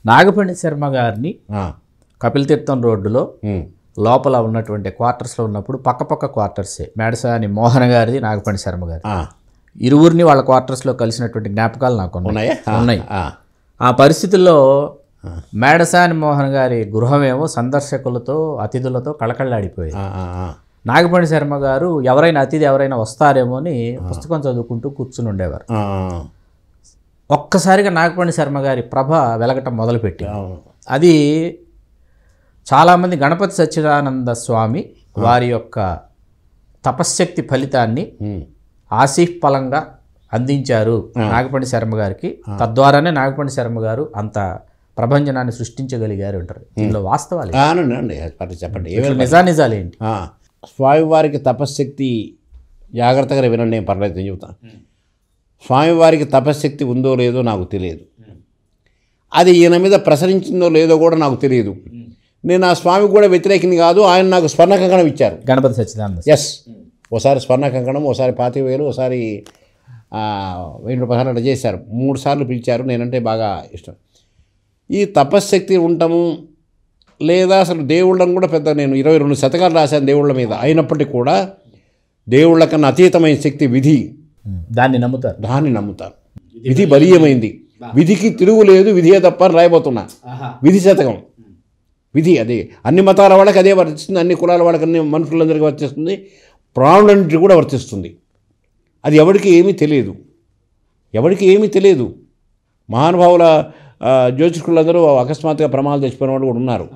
నాగపండి శర్మ గారిని ఆ, కపిల్ తీర్థం రోడ్డులో ఉమ్, లోపల ఉన్నటువంటి క్వార్టర్స్లో ఉన్నప్పుడు పక్క పక్క క్వార్టర్సే మేడసాని మోహన్ గారిది నాగపండి శర్మ గారి ఆ, ఇరువురిని వాళ్ళ క్వార్టర్స్లో కలిసినటువంటి జ్ఞాపకాలు నాకు ఉన్నాయి ఉన్నాయా ఆ, ఉన్నాయి. ఆ, ఆ పరిస్థితుల్లో మేడసాని మోహన్ గారి గృహమేమో సందర్శకులతో అతిథులతో కళకళలాడిపోయింది ఆ, ఆ, ఆ. నాగపండి శర్మ గారు ఎవరైనా అతిథి ఎవరైనా వస్తారేమో అని పుస్తకం చదువుకుంటూ కూర్చుని ఉండేవారు ఆ, ఒక్కసారిగా నాగపండి శర్మ గారి ప్రభ వెలగటం మొదలుపెట్టి అవును. అది చాలామంది గణపతి సచ్చిదానంద స్వామి వారి యొక్క తపశ్శక్తి ఫలితాన్ని ఉమ్, ఆశీఫలంగా అందించారు నాగపండి శర్మ గారికి తద్వారానే నాగపండి శర్మ గారు అంత ప్రభంజనాన్ని సృష్టించగలిగారు అంటారు దీనిలో వాస్తవాలు ఆ, అనండి అనండి చెప్పండి చెప్పండి ఏమైనా నిజానిజాలు ఏంటి ఆ, స్వామివారికి తపశ్శక్తి జాగ్రత్తగా వినండి నేను పర్లేదు నేను చెబుతాను స్వామివారికి తపశ్శక్తి ఉందో లేదో నాకు తెలియదు అది ఈయన మీద ప్రసరించిందో లేదో కూడా నాకు తెలియదు నేను ఆ స్వామికి కూడా వ్యతిరేకిని కాదు ఆయన నాకు స్వర్ణ కంకణం ఇచ్చారు గణపతి సచ్చిదానంద ఎస్ ఓసారి స్వర్ణ కంకణం ఓసారి పాతి వేలు ఓసారి ఆ, వెయ్యి రూపాయలు అట్లా చేశారు మూడు సార్లు పిలిచారు నేనంటే బాగా ఇష్టం ఈ తపశ్శక్తి ఉండటము లేదా అసలు దేవుళ్ళని కూడా పెద్ద నేను ఇరవై రెండు శతకాలు రాశాను దేవుళ్ళ మీద అయినప్పటికీ కూడా దేవుళ్ళ కన్నా అతీతమైన శక్తి విధి దాన్ని నమ్ముతారు దాన్ని నమ్ముతాను విధి బలీయమైంది విధికి తిరుగు లేదు విధియే తప్ప అని రాయబోతున్నా విధి శతకం విధి అదే అన్ని మతాల వాళ్ళకి అదే వర్తిస్తుంది అన్ని కులాల వాళ్ళకి అన్ని మనుషులందరికీ వర్తిస్తుంది ప్రాణులన్నింటికి కూడా వర్తిస్తుంది అది ఎవరికి ఏమీ తెలియదు ఎవరికి ఏమీ తెలియదు మహానుభావుల ఆ, జ్యోతిష్కులందరూ అకస్మాత్తుగా ప్రమాదాలు తెచ్చిపోయిన వాళ్ళు కూడా ఉన్నారు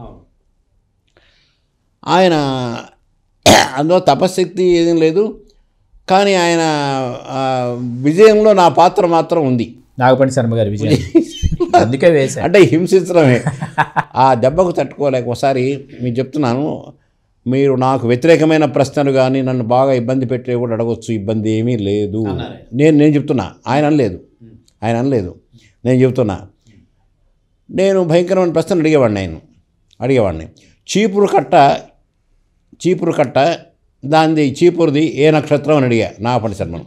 ఆయన అందులో తపశ్శక్తి ఏదీ లేదు కానీ ఆయన ఆ, విజయంలో నా పాత్ర మాత్రం ఉంది నాగపండి శర్మ గారి విజయం అందుకే వేశారు అంటే హింసించడమే ఆ దెబ్బకు తట్టుకోలేక ఒకసారి మీకు చెప్తున్నాను మీరు నాకు వ్యతిరేకమైన ప్రశ్నలు కానీ నన్ను బాగా ఇబ్బంది పెట్టే కూడా అడగొచ్చు ఇబ్బంది ఏమీ లేదు నేను నేను చెప్తున్నా ఆయన అనలేదు ఆయన అనలేదు నేను చెప్తున్నా నేను భయంకరమైన ప్రశ్నలు అడిగేవాడిని నేను అడిగేవాడిని చీపురు కట్ట చీపురు కట్ట దానిది చీపురుది ఏ నక్షత్రం అని అడిగా నా పని శర్మను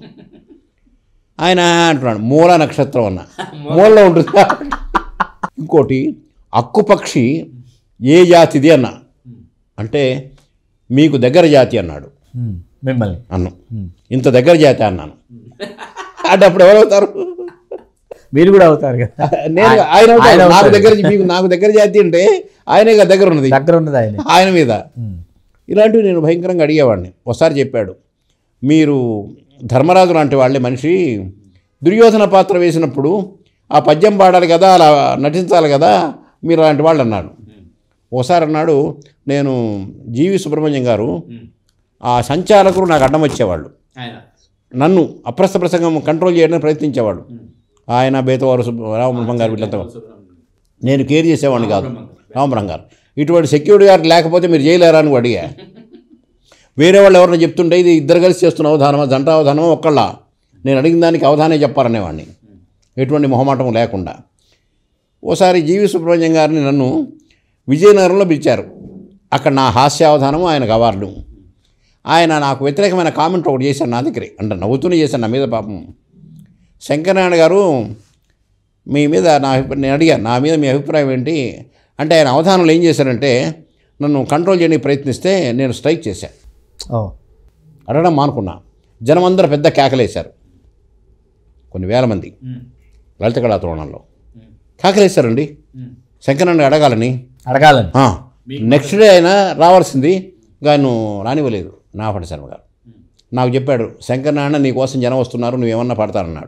ఆయన అంటున్నాడు మూల నక్షత్రం అన్న మూలలో ఉంటుంది ఇంకోటి అక్కుపక్షి ఏ జాతిది అన్న అంటే మీకు దగ్గర జాతి అన్నాడు ఉమ్, మిమ్మల్ని అన్ను ఇంత దగ్గర జాతి అన్నాను అంటే అప్పుడు ఎవరు అవుతారు మీరు కూడా అవుతారు కదా నేను ఆయన అవుతారు. ఆయన నాకు అవుతారు. దగ్గర మీకు నాకు దగ్గర జాతి అంటే ఆయనే కదా దగ్గర ఉన్నది దగ్గర ఉన్నది ఆయన ఆయన మీద ఉమ్, ఇలాంటివి నేను భయంకరంగా అడిగేవాడిని ఒకసారి చెప్పాడు మీరు ధర్మరాజు లాంటి వాళ్ళే మనిషి దుర్యోధన పాత్ర వేసినప్పుడు ఆ పద్యం పాడాలి కదా అలా నటించాలి కదా మీరు అలాంటి వాళ్ళు అన్నాడు ఒకసారి అన్నాడు నేను జీవి సుబ్రహ్మణ్యం గారు ఆ సంచాలకులు నాకు అడ్డం వచ్చేవాళ్ళు నన్ను అప్రస్థ ప్రసంగం కంట్రోల్ చేయడానికి ప్రయత్నించేవాడు ఆయన బేతవారు సుబ్బ- రామబ్రహ్మం గారు వీళ్ళంతా నేను కేర్ చేసేవాడిని కాదు రామబ్రహ్మం గారు ఇటువంటి సెక్యూరిటీ గారు లేకపోతే మీరు చేయలేరా అని అడిగా వేరే వాళ్ళు ఎవరైనా చెప్తుంటే ఇది ఇద్దరు కలిసి చేస్తున్న అవధానమా జంట అవధానమా ఒక్కళ్ళ నేను అడిగిన దానికి అవధానే చెప్పారనేవాడిని ఎటువంటి మొహమాటం లేకుండా ఓసారి జీవి సుబ్రహ్మణ్యం గారిని నన్ను విజయనగరంలో పిలిచారు అక్కడ నా హాస్యావధానము ఆయనకు అవార్డు ఆయన నాకు వ్యతిరేకమైన కామెంట్ ఒకటి చేశాను నా దగ్గరే అంటే నవ్వుతూనే చేశాను నా మీద పాపం శంకరనారాయణ గారు మీ మీద నా అభిప్రాయం నేను అడిగాను నా మీద మీ అభిప్రాయం ఏంటి అంటే ఆయన అవధానంలో ఏం చేశారంటే నన్ను కంట్రోల్ చేయడానికి ప్రయత్నిస్తే నేను స్ట్రైక్ చేశాను ఓ అడగడం మానుకున్నా జనమందరూ పెద్ద కేకలేశారు కొన్ని వేల మంది లలిత కళా తోరణంలో కేకలేశారండి శంకరనారాయణ అడగాలని అడగాలని నెక్స్ట్ డే అయినా రావాల్సింది గాను రానివ్వలేదు నాపటి శర్మ గారు నాకు చెప్పాడు శంకరనారాయణ నీ కోసం జనం వస్తున్నారు నువ్వేమన్నా పడతానన్నాడు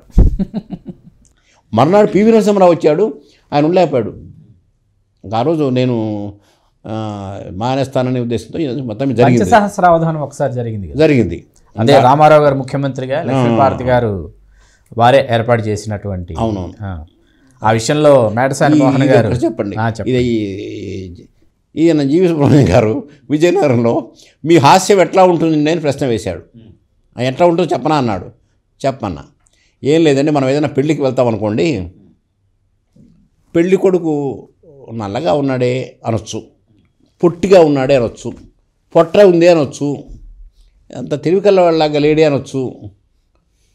మర్నాడు పివి నరసింహరావు వచ్చాడు ఆయన ఉండలేపాడు ఇంకా ఆ రోజు నేను ఆ, మానేస్తాననే ఉద్దేశంతో ఇది మొత్తం జరిగింది పంచసహస్రావధానం ఒకసారి జరిగింది కదా జరిగింది అదే రామారావు గారు ముఖ్యమంత్రిగా లక్ష్మీభారతి గారు వారే ఏర్పాటు చేసినటువంటి అవునవును. ఆ. ఆ విషయంలో మేడసాని మోహన్ ఇది గారు ఒకటి చెప్పండి ఆ, చెప్పండి. ఇది ఈ- ఈయన జీవి సుబ్రహ్మణ్యం గారు విజయనగరంలో మీ హాస్యం ఎట్లా ఉంటుంది అని ప్రశ్న వేశాడు "ఆ, ఎట్లా ఉంటుందో చెప్పనా అన్నాడు చెప్పన్నా ఏం లేదండి మనం ఏదైనా పెళ్ళికి వెళ్తాం అనుకోండి పెళ్ళి కొడుకు నల్లగా ఉన్నాడే అనొచ్చు పొట్టిగా ఉన్నాడే అనొచ్చు పొట్ట ఉంది అనొచ్చు అంత తెలివికల్ల వాళ్ళలాగా లేడే అనొచ్చు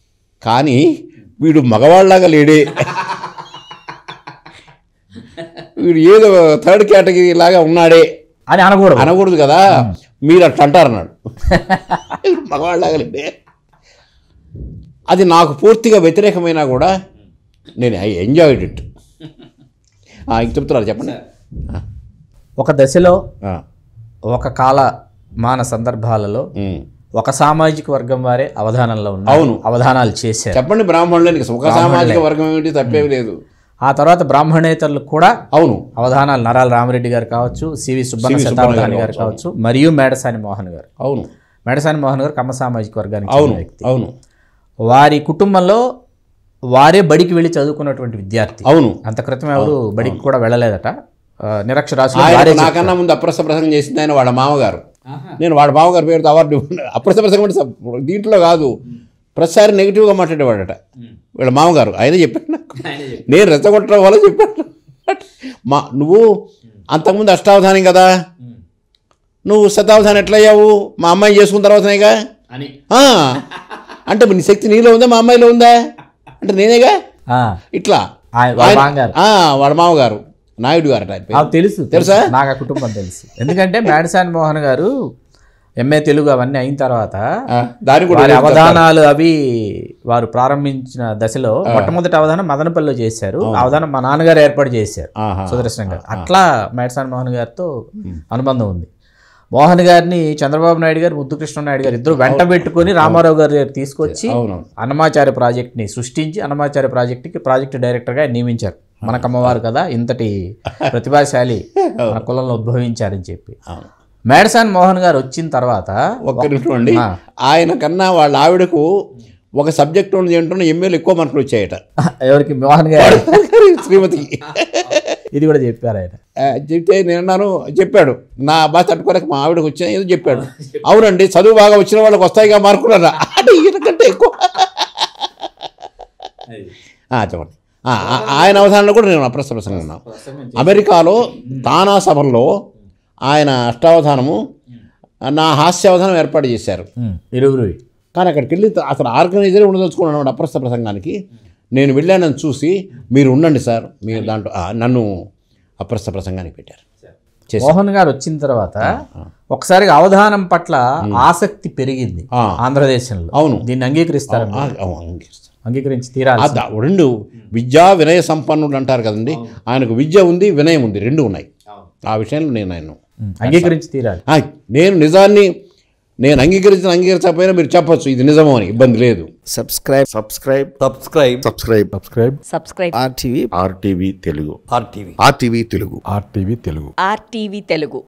కానీ వీడు మగవాళ్ళలాగా లేడే వీడు ఏదో థర్డ్ కేటగిరీ లాగా ఉన్నాడే అని అనకూడదు అనకూడదు కదా మీరు అట్లా అంటారు అన్నాడు మగవాళ్ళలాగలేండి అది నాకు పూర్తిగా వ్యతిరేకమైనా కూడా నేను ఐ ఎంజాయ్డ్ ఇట్ ఇంక చెప్తున్నారు చెప్పండి ఒక దశలో ఆ, ఒక కాల మాన సందర్భాలలో ఉమ్. ఒక సామాజిక వర్గం వారే అవధానంలో ఉన్నారు అవును. అవధానాలు చేశారు చెప్పండి బ్రాహ్మణులని సుఖ సామాజిక వర్గం ఏమిటి తప్పేమి లేదు ఆ తర్వాత బ్రాహ్మణేతరులు కూడా అవును అవధానాలు నరాల రామరెడ్డి గారు కావచ్చు సివి సుబ్బన్న సివి సుబ్బన్న శతావధాని గారు గారు కావచ్చు మరియు మేడసాని మోహన్ గారు అవును మేడసాని మోహన్ గారు కమ్మ సామాజిక వర్గానికి అవును చెందిన వ్యక్తి అవును వారి కుటుంబంలో వారే బడికి వెళ్ళి చదువుకున్నటువంటి విద్యార్థి అవును అంత క్రితం ఎవరు బడికి కూడా వెళ్ళలేదట ఆ, నిరక్షరాస్యులు ఆయన వారే నాకన్నా ముందు అప్రస్థ ప్రసంగం చేసింది ఆయన వాళ్ళ మామగారు నేను వాళ్ళ మామగారి పేరుతో అవార్డు అప్రస్థ ప్రసంగం అంటే స- దీంట్లో కాదు ప్రతిసారి నెగిటివ్గా మాట్లాడేవాడట వీళ్ళ మామగారు ఆయన చెప్పాడు నాకు నేను రెచ్చగొట్టడం వల్ల చెప్పాడు మా నువ్వు అంతకుముందు అష్టావధానం కదా నువ్వు శతావధానం ఎట్లయ్యావు మా అమ్మాయి చేసుకున్న తర్వాతనేగా అని ఆ, అంటే నీ శక్తి నీలో ఉందా మా అమ్మాయిలో ఉందా అంటే నేనేగా ఇట్లా ఆయన వాళ్ళ మామగారు ఆ, వాళ్ళ మామగారు నాయుడు గారు ఆయన పేరు. ఆ, తెలుసు తెలుసా? నాకు ఆ కుటుంబం తెలుసు ఎందుకంటే మేడసాని మోహన్ గారు ఎంఏ తెలుగు అవన్నీ అయిన తర్వాత ఆ, దాన్ని కూడా వారి నేను చెప్తాను. అవధానాలు అవి వారు ప్రారంభించిన దశలో మొట్టమొదటి అవధానం మదనపల్లిలో చేశారు ఆ అవధానం మా నాన్నగారు ఏర్పాటు చేశారు ఆహా. సుదర్శన్ గారు అట్లా మేడసాని మోహన్ గారితో అనుబంధం ఉంది మోహన్ గారిని చంద్రబాబు నాయుడు గారు ముద్దు కృష్ణనాయుడు గారు ఇద్దరు వెంట పెట్టుకొని రామారావు గారి దగ్గర తీసుకొచ్చి అవునవును అన్నమాచార్య ప్రాజెక్ట్ని సృష్టించి అన్నమాచార్య ప్రాజెక్ట్కి ప్రాజెక్ట్ డైరెక్టర్గా ఆయన నియమించారు మనకు అమ్మవారు కదా ఇంతటి ప్రతిభాశాలి మన కులంలో ఉద్భవించారని చెప్పి అవును మేడసాని మోహన్ గారు వచ్చిన తర్వాత ఒక్క నిమిషం అండి ఆ. ఆయన కన్నా వాళ్ళ ఆవిడకు ఒక సబ్జెక్ట్ ఉన్నది ఏంటో ఎంఏలు ఎక్కువ మార్కులు వచ్చాయట ఎవరికి మోహన్ గారు శ్రీమతికి ఇది కూడా చెప్పారు ఆయన ఆ, చెప్తే నేను అన్నాను చెప్పాడు నా బాధ తట్టుకోలేక మా ఆవిడకి వచ్చిన ఏదో చెప్పాడు అవునండి చదువు బాగా వచ్చిన వాళ్ళకి వస్తాయిగా మార్కులు అన్నా అంటే ఈయనకంటే ఎక్కువ ఆ, చెప్పండి ఆ, ఆ- ఆయన అవధానంలో కూడా నేను అప్రస్థ ప్రసంగం ఉన్నాను అమెరికాలో తానా సభల్లో ఆయన అష్టావధానము నా హాస్యావధానం ఏర్పాటు చేశారు ఉమ్, ఇరువురు కానీ అక్కడికి వెళ్ళి అసలు ఆర్గనైజరే ఉండదలుచుకున్నాను అన్నమాట అప్రస్థ ప్రసంగానికి నేను వెళ్ళానని చూసి మీరు ఉండండి సార్ మీరు దాంట్లో ఆ, నన్ను అప్రస్థ ప్రసంగానికి పెట్టారు చేశారు. మోహన్ గారు వచ్చిన తర్వాత ఒకసారి అవధానం పట్ల ఆసక్తి పెరిగింది ఆ. ఆంధ్రదేశంలో అవును దీన్ని అంగీకరిస్తారు ఆ, అవును, అంగీకరిస్తాను. అంగీకరించి తీరాలి ఆ దా- రెండు విద్యా వినయ సంపన్నుడు అంటారు కదండి ఆయనకు విద్య ఉంది వినయం ఉంది రెండు ఉన్నాయి ఆ విషయంలో నేను ఆయన ఉమ్, అంగీకరించి తీరాలి ఆ, నేను నిజాన్ని నేను అంగీకరించిన అంగీకరించకపోయినా మీరు చెప్పొచ్చు ఇది నిజమో అని ఇబ్బంది లేదు subscribe subscribe subscribe subscribe subscribe subscribe RTV RTV Telugu RTV RTV Telugu R T V Telugu R T V Telugu